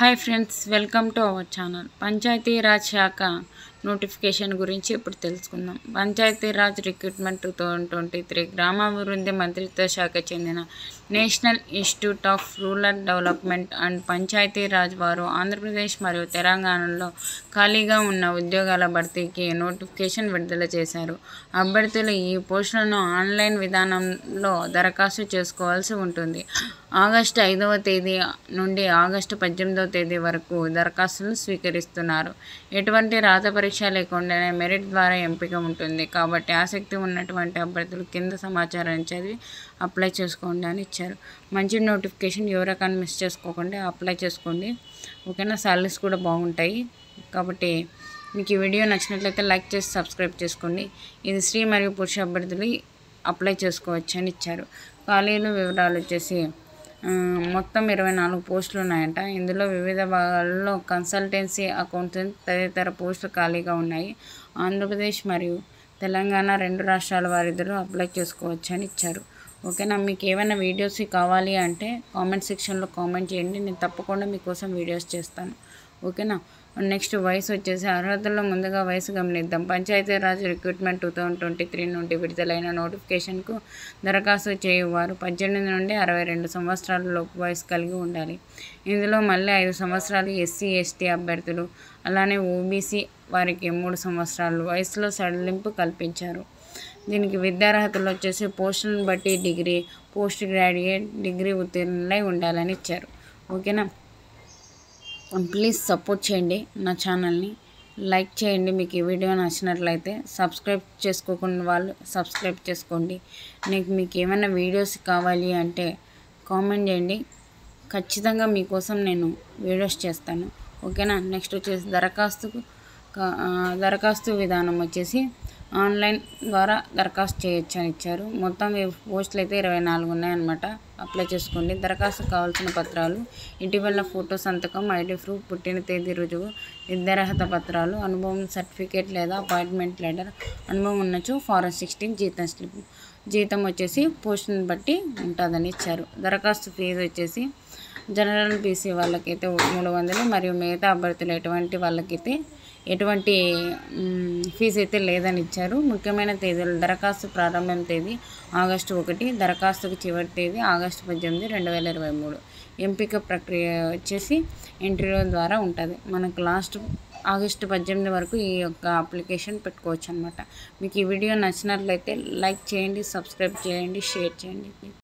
hi friends welcome to our channel Panchayati Raj శాఖ notification గురించి ఇప్పుడు తెలుసుకుందాం Panchayati Raj recruitment two thousand twenty three గ్రామాభివృద్ధి మంత్రిత్వ శాఖ చెందిన national institute of rural development and Panchayati Raj వారు ఆంధ్రప్రదేశ్ మరియు తెలంగాణలో ఖాళీగా ఉన్న ఉద్యోగాల భర్తీకి నోటిఫికేషన్ విడుదల చేశారు అభ్యర్థులు ఈ పోస్టులను ఆన్లైన్ విధానంలో దరఖాస్తు చేసుకోవాల్సి ఉంటుంది ఆగస్టు ఐదవ తేదీ నుండి ఆగస్టు పద్దెనిమిదవ తేదీ వరకు దరఖాస్తులు స్వీకరిస్తున్నారు ఎటువంటి రాత పరీక్ష లేకుండానే మెరిట్ ద్వారా ఎంపిక ఉంటుంది కాబట్టి ఆసక్తి ఉన్నటువంటి అభ్యర్థులు కింద సమాచారాన్ని చదివి అప్లై చేసుకోండి అని ఇచ్చారు మంచి నోటిఫికేషన్ ఎవరికైనా మిస్ చేసుకోకుండా అప్లై చేసుకోండి ఓకేనా సాలరీస్ కూడా బాగుంటాయి కాబట్టి మీకు ఈ వీడియో నచ్చినట్లయితే లైక్ చేసి సబ్స్క్రైబ్ చేసుకోండి ఇది స్త్రీ మరియు పురుష అభ్యర్థులు అప్లై చేసుకోవచ్చు అని ఇచ్చారు ఖాళీలు వివరాలు వచ్చేసి ఆ, మొత్తం ఇరవై నాలుగు పోస్టులు ఉన్నాయంట ఇందులో వివిధ భాగాల్లో కన్సల్టెన్సీ అకౌంటెంట్ తదితర పోస్టులు ఖాళీగా ఉన్నాయి ఆంధ్రప్రదేశ్ మరియు తెలంగాణ రెండు రాష్ట్రాల వారిద్దరూ అప్లై చేసుకోవచ్చు అని ఇచ్చారు ఓకేనా మీకు ఏమైనా వీడియోస్ కావాలి అంటే కామెంట్ సెక్షన్లో కామెంట్ చేయండి నేను తప్పకుండా మీకోసం వీడియోస్ చేస్తాను ఓకేనా నెక్స్ట్ వయసు వచ్చేసి అర్హతల్లో ముందుగా వయసు గమనిద్దాం Panchayati Raj recruitment two thousand twenty three నుండి విడుదలైన నోటిఫికేషన్కు దరఖాస్తు చేయువారు పద్దెనిమిది నుండి అరవై రెండు సంవత్సరాల లోపు వయసు కలిగి ఉండాలి ఇందులో మళ్ళీ ఐదు సంవత్సరాలు ఎస్సీ ఎస్టీ అభ్యర్థులు అలానే ఓబీసీ వారికి మూడు సంవత్సరాలు వయసులో సడలింపు కల్పించారు దీనికి విద్యార్హతలు వచ్చేసి పోస్టులను బట్టి డిగ్రీ పోస్ట్ గ్రాడ్యుయేట్ డిగ్రీ ఉత్తీర్ణులై ఉండాలని ఇచ్చారు ఓకేనా ప్లీజ్ సపోర్ట్ చేయండి నా ఛానల్ని లైక్ చేయండి మీకు ఈ వీడియో నచ్చినట్లయితే సబ్స్క్రైబ్ చేసుకోకుండా వాళ్ళు సబ్స్క్రైబ్ చేసుకోండి నీకు మీకు ఏమైనా వీడియోస్ కావాలి అంటే కామెంట్ చేయండి ఖచ్చితంగా మీకోసం నేను వీడియోస్ చేస్తాను ఓకేనా నెక్స్ట్ వచ్చేసి దరఖాస్తుకు క- ఆ, దరఖాస్తు విధానం వచ్చేసి ఆన్లైన్ ద్వారా దరఖాస్తు చేయొచ్చు అని ఇచ్చారు మొత్తం ఈ పోస్టులు అయితే ఇరవై నాలుగు ఉన్నాయన్నమాట అప్లై చేసుకోండి దరఖాస్తు కావాల్సిన పత్రాలు ఇటీవల ఫోటో సంతకం ఐడి ప్రూఫ్ పుట్టిన తేదీ రుజువు విద్యార్హత పత్రాలు అనుభవం సర్టిఫికేట్ లేదా అపాయింట్మెంట్ లెటర్ అనుభవం ఉన్నచో ఫారెన్ సిక్స్టీన్ జీతం స్లిప్ జీతం వచ్చేసి పోస్టుని బట్టి ఉంటుందని ఇచ్చారు దరఖాస్తు ఫీజు వచ్చేసి జనరల్ బీసీ వాళ్ళకైతే మూడు వందలు మరియు మిగతా అభ్యర్థులు ఎటువంటి వాళ్ళకైతే ఎటువంటి మ్, ఫీజు అయితే లేదని ఇచ్చారు ముఖ్యమైన తేదీలు దరఖాస్తు ప్రారంభం తేదీ ఆగస్టు ఒకటి దరఖాస్తుకు చివరి తేదీ ఆగస్టు పద్దెనిమిది రెండు వేల ఇరవై మూడు ఎంపిక ప్రక్రియ వచ్చేసి ఇంటర్వ్యూ ద్వారా ఉంటుంది మనకు లాస్ట్ ఆగస్టు పద్దెనిమిది వరకు ఈ యొక్క అప్లికేషన్ పెట్టుకోవచ్చు అనమాట మీకు ఈ వీడియో నచ్చినట్లయితే లైక్ చేయండి సబ్స్క్రైబ్ చేయండి షేర్ చేయండి